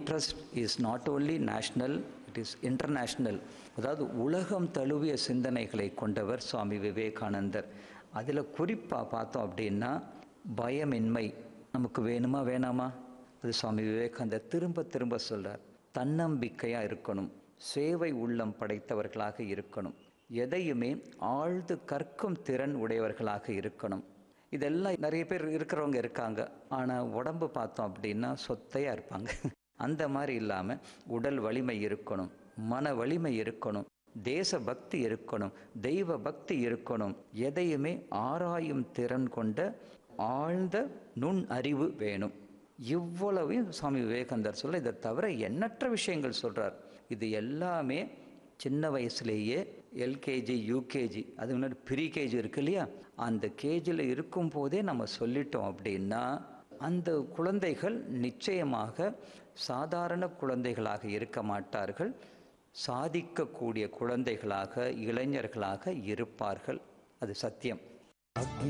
interest is not only national it is international அதாவது உலகம் தழுவிய சிந்தனைகளை கொண்டவர் சுவாமி விவேகானந்தர் அதில் குறிப்பாக பார்த்தோம் அப்படின்னா பயமின்மை நமக்கு வேணுமா வேணாமா அது சுவாமி விவேகானந்தர் திரும்ப திரும்ப சொல்கிறார் தன்னம்பிக்கையாக இருக்கணும் சேவை உள்ளம் படைத்தவர்களாக இருக்கணும் எதையுமே ஆழ்ந்து கற்கும் திறன் உடையவர்களாக இருக்கணும் இதெல்லாம் நிறைய பேர் இருக்கிறவங்க இருக்காங்க ஆனால் உடம்பு பார்த்தோம் அப்படின்னா சொத்தையாக இருப்பாங்க அந்த மாதிரி இல்லாமல் உடல் வலிமை இருக்கணும் மன வலிமை இருக்கணும் தேச பக்தி இருக்கணும் தெய்வ பக்தி இருக்கணும் எதையுமே ஆராயும் திறன் கொண்ட ஆழ்ந்த நுண் அறிவு வேணும் இவ்வளவையும் சுவாமி விவேகானந்தர் சொல்ல இதை தவிர எண்ணற்ற விஷயங்கள் சொல்கிறார் இது எல்லாமே சின்ன வயசுலேயே எல்கேஜி யூகேஜி அது முன்னாடி ப்ரீ கேஜி இருக்கு இல்லையா அந்த கேஜியில் இருக்கும் போதே நம்ம சொல்லிட்டோம் அப்படின்னா அந்த குழந்தைகள் நிச்சயமாக சாதாரண குழந்தைகளாக இருக்க மாட்டார்கள் சாதிக்கக்கூடிய குழந்தைகளாக இளைஞர்களாக இருப்பார்கள் அது சத்தியம்